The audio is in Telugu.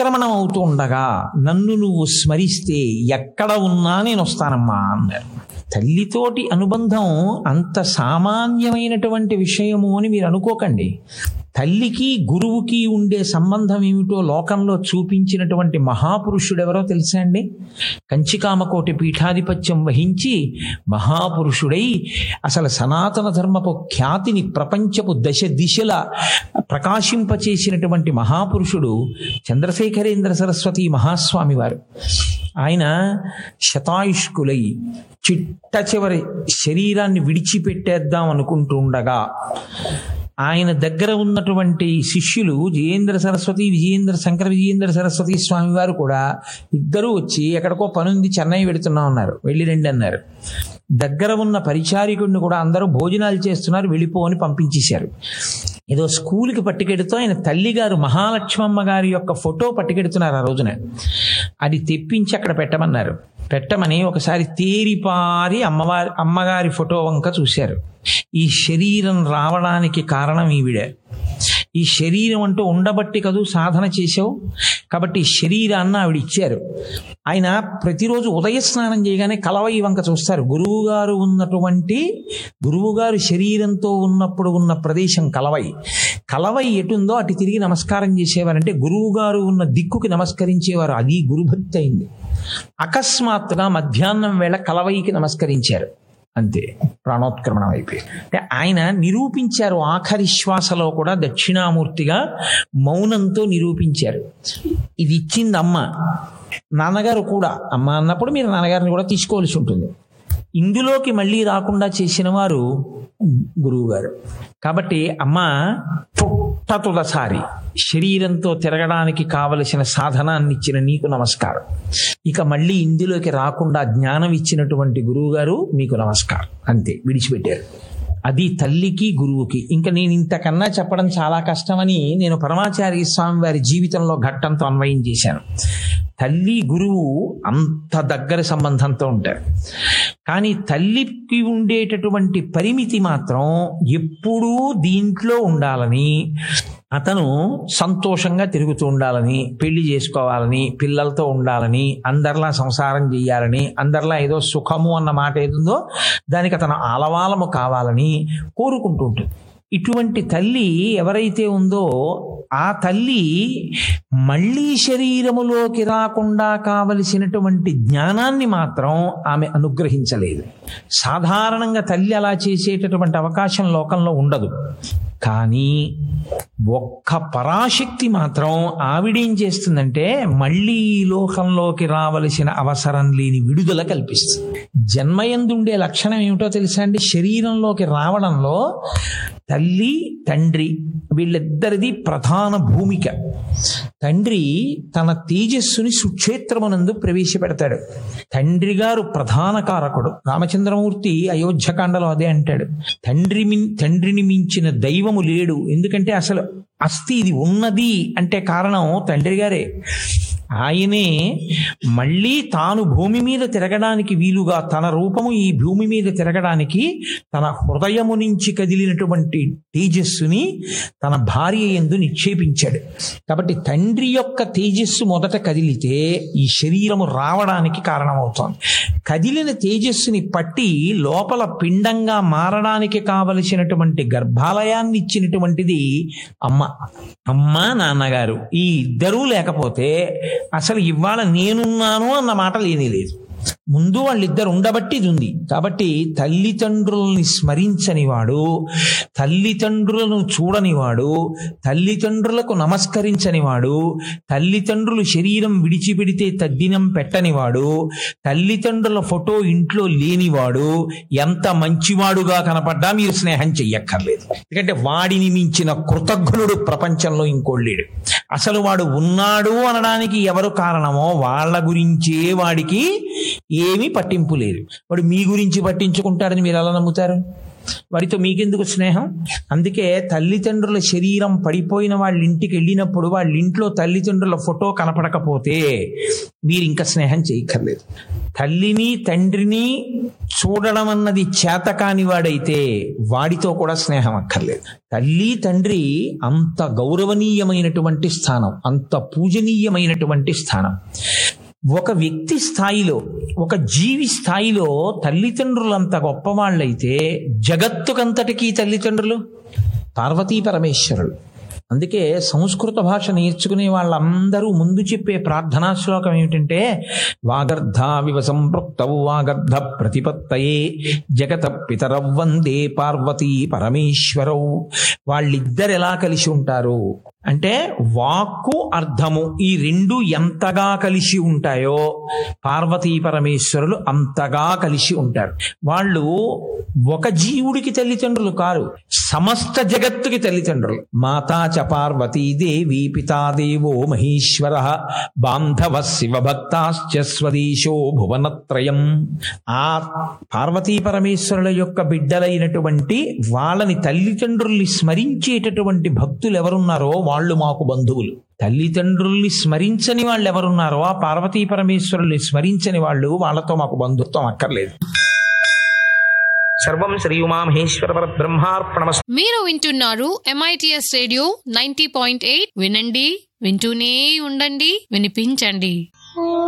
సంక్రమణం అవుతూ ఉండగా నన్ను నువ్వు స్మరిస్తే ఎక్కడ ఉన్నా నేను వస్తానమ్మా అన్నారు తల్లితోటి అనుబంధం అంత సామాన్యమైనటువంటి విషయము అని మీరు అనుకోకండి తల్లికి గురువుకి ఉండే సంబంధం ఏమిటో లోకంలో చూపించినటువంటి మహాపురుషుడు ఎవరో తెలుసా అండి కంచికామకోటి పీఠాధిపత్యం వహించి మహాపురుషుడై అసలు సనాతన ధర్మపు ఖ్యాతిని ప్రపంచపు దశ దిశల ప్రకాశింపచేసినటువంటి మహాపురుషుడు చంద్రశేఖరేంద్ర సరస్వతి మహాస్వామి వారు ఆయన శతాయుష్కులై చిట్ట చివరి శరీరాన్ని విడిచిపెట్టేద్దాం అనుకుంటూ ఉండగా ఆయన దగ్గర ఉన్నటువంటి శిష్యులు జయేంద్ర సరస్వతి విజయేంద్ర శంకర విజయేంద్ర సరస్వతి స్వామి వారు కూడా ఇద్దరూ వచ్చి ఎక్కడికో పనుంది చెన్నై వెళుతున్నా ఉన్నారు వెళ్ళి రండి అన్నారు దగ్గర ఉన్న పరిచారికుడిని కూడా అందరూ భోజనాలు చేస్తున్నారు వెళ్ళిపో అని పంపించేశారు ఏదో స్కూల్కి పట్టుకెడుతూ ఆయన తల్లిగారు మహాలక్ష్మమ్మ గారి యొక్క ఫోటో పట్టుకెడుతున్నారు ఆ రోజున అది తెప్పించి అక్కడ పెట్టమన్నారు పెట్టమని ఒకసారి తేరిపారి అమ్మవారి అమ్మగారి ఫోటో వంక చూశారు ఈ శరీరం రావడానికి కారణం ఈవిడే ఈ శరీరం అంటూ ఉండబట్టి కదూ సాధన చేసావు కాబట్టి ఈ శరీరాన్ని ఆవిడ ఇచ్చారు ఆయన ప్రతిరోజు ఉదయ స్నానం చేయగానే కలవయి వంక చూస్తారు గురువు గారు ఉన్నటువంటి గురువు గారు శరీరంతో ఉన్నప్పుడు ఉన్న ప్రదేశం కలవై కలవై ఎటుందో అటు తిరిగి నమస్కారం చేసేవారంటే గురువు గారు ఉన్న దిక్కుకి నమస్కరించేవారు అది గురుభక్తి అయింది అకస్మాత్తుగా మధ్యాహ్నం వేళ కలవైకి నమస్కరించారు అంతే ప్రాణోత్క్రమణం అయిపోయింది అంటే ఆయన నిరూపించారు ఆఖరి శ్వాసలో కూడా దక్షిణామూర్తిగా మౌనంతో నిరూపించారు ఇది ఇచ్చింది అమ్మ నాన్నగారు కూడా అమ్మ అన్నప్పుడు మీరు నాన్నగారిని కూడా తీసుకోవాల్సి ఉంటుంది ఇందులోకి మళ్ళీ రాకుండా చేసిన వారు గురువు గారు కాబట్టి అమ్మ పుట్టతుదసారి శరీరంతో తిరగడానికి కావలసిన సాధనాన్ని ఇచ్చిన నీకు నమస్కారం ఇక మళ్ళీ ఇందులోకి రాకుండా జ్ఞానం ఇచ్చినటువంటి గురువు గారు మీకు నమస్కారం అంతే విడిచిపెట్టారు అది తల్లికి గురువుకి ఇంకా నేను ఇంతకన్నా చెప్పడం చాలా కష్టమని నేను పరమాచార్య స్వామి వారి జీవితంలో ఘట్టంతో అన్వయం చేశాను తల్లి గురువు అంత దగ్గర సంబంధంతో ఉంటారు కానీ తల్లికి ఉండేటటువంటి పరిమితి మాత్రం ఎప్పుడూ దీంట్లో ఉండాలని అతను సంతోషంగా తిరుగుతూ ఉండాలని పెళ్లి చేసుకోవాలని పిల్లలతో ఉండాలని అందరిలా సంసారం చేయాలని అందరిలా ఏదో సుఖము అన్న మాట ఏదుందో దానికి అతను ఆలవాలము కావాలని కోరుకుంటూ ఉంటుంది ఇటువంటి తల్లి ఎవరైతే ఉందో ఆ తల్లి మళ్ళీ శరీరములోకి రాకుండా కావలసినటువంటి జ్ఞానాన్ని మాత్రం ఆమె అనుగ్రహించలేదు సాధారణంగా తల్లి అలా చేసేటటువంటి అవకాశం లోకంలో ఉండదు కానీ ఒక్క పరాశక్తి మాత్రం ఆవిడేం చేస్తుందంటే మళ్ళీ ఈ లోకంలోకి రావలసిన అవసరం లేని విడుదల కల్పిస్తుంది జన్మయందుండే లక్షణం ఏమిటో తెలుసా అండి శరీరంలోకి రావడంలో తల్లి తండ్రి వీళ్ళిద్దరిది ప్రధాన భూమిక తండ్రి తన తేజస్సుని సుక్షేత్రమునందు ప్రవేశపెడతాడు తండ్రి గారు ప్రధాన కారకుడు రామచంద్రమూర్తి అయోధ్యకాండలో అదే అంటాడు తండ్రి మిన్ తండ్రిని మించిన దైవము లేడు ఎందుకంటే అసలు అస్థి ఇది ఉన్నది అంటే కారణం తండ్రి గారే ఆయనే మళ్ళీ తాను భూమి మీద తిరగడానికి వీలుగా తన రూపము ఈ భూమి మీద తిరగడానికి తన హృదయము నుంచి కదిలినటువంటి తేజస్సుని తన భార్య ఎందు నిక్షేపించాడు కాబట్టి తండ్రి యొక్క తేజస్సు మొదట కదిలితే ఈ శరీరము రావడానికి కారణమవుతోంది కదిలిన తేజస్సుని పట్టి లోపల పిండంగా మారడానికి కావలసినటువంటి గర్భాలయాన్ని ఇచ్చినటువంటిది అమ్మ అమ్మ నాన్నగారు ఈ ఇద్దరూ లేకపోతే అసలు ఇవాళ నేనున్నాను అన్న మాట లేని లేదు ముందు వాళ్ళిద్దరు ఉండబట్టి ఇది ఉంది కాబట్టి తల్లిదండ్రుల్ని స్మరించని వాడు తల్లిదండ్రులను చూడని వాడు తల్లిదండ్రులకు నమస్కరించని వాడు తల్లిదండ్రులు శరీరం విడిచిపెడితే తద్దినం పెట్టని వాడు తల్లిదండ్రుల ఫోటో ఇంట్లో లేనివాడు ఎంత మంచివాడుగా కనపడ్డా మీరు స్నేహం చెయ్యక్కర్లేదు ఎందుకంటే వాడిని మించిన కృతజ్ఞుడు ప్రపంచంలో ఇంకోడు లేడు అసలు వాడు ఉన్నాడు అనడానికి ఎవరు కారణమో వాళ్ళ గురించే వాడికి ఏమీ పట్టింపు లేదు వాడు మీ గురించి పట్టించుకుంటాడని మీరు ఎలా నమ్ముతారు వాడితో మీకెందుకు స్నేహం అందుకే తల్లిదండ్రుల శరీరం పడిపోయిన వాళ్ళ ఇంటికి వెళ్ళినప్పుడు వాళ్ళ ఇంట్లో తల్లిదండ్రుల ఫోటో కనపడకపోతే మీరు ఇంకా స్నేహం చేయక్కర్లేదు తల్లిని తండ్రిని చూడడం అన్నది చేతకాని వాడైతే వాడితో కూడా స్నేహం అక్కర్లేదు తల్లి తండ్రి అంత గౌరవనీయమైనటువంటి స్థానం అంత పూజనీయమైనటువంటి స్థానం ఒక వ్యక్తి స్థాయిలో ఒక జీవి స్థాయిలో తల్లిదండ్రులంత గొప్పవాళ్ళైతే జగత్తుకంతటికీ తల్లిదండ్రులు పార్వతీ పరమేశ్వరులు అందుకే సంస్కృత భాష నేర్చుకునే వాళ్ళందరూ ముందు చెప్పే ప్రార్థనా శ్లోకం ఏమిటంటే వాగర్ధావివ సంపృక్తవు వాగర్ధ ప్రతిపత్తయే జగత పితరవ్ వందే పార్వతీ పరమేశ్వరవు వాళ్ళిద్దరు ఎలా కలిసి ఉంటారు అంటే వాక్కు అర్థము ఈ రెండు ఎంతగా కలిసి ఉంటాయో పార్వతీ పరమేశ్వరులు అంతగా కలిసి ఉంటారు వాళ్ళు ఒక జీవుడికి తల్లిదండ్రులు కారు సమస్త జగత్తుకి తల్లిదండ్రులు మాతా చ పార్వతీ దేవి పితాదేవో మహేశ్వర బాంధవ శివభక్తాశ్చ స్వదేశో భువనత్రయం ఆ పార్వతీ పరమేశ్వరుల యొక్క బిడ్డలైనటువంటి వాళ్ళని తల్లిదండ్రుల్ని స్మరించేటటువంటి భక్తులు ఎవరున్నారో వాళ్ళు మాకు బంధువులు తల్లిదండ్రుల్ని స్మరించని వాళ్ళు ఎవరున్నారో ఆ పార్వతీ పరమేశ్వరుల్ని స్మరించని వాళ్ళు వాళ్ళతో మాకు బంధుత్వం అక్కర్లేదు సర్వం శ్రీ ఉమామహేశ్వర పరబ్రహ్మార్పణమస్తు మీరు వింటున్నారు MITS radio ninety point eight వినండి వింటూనే ఉండండి వినిపించండి ఓ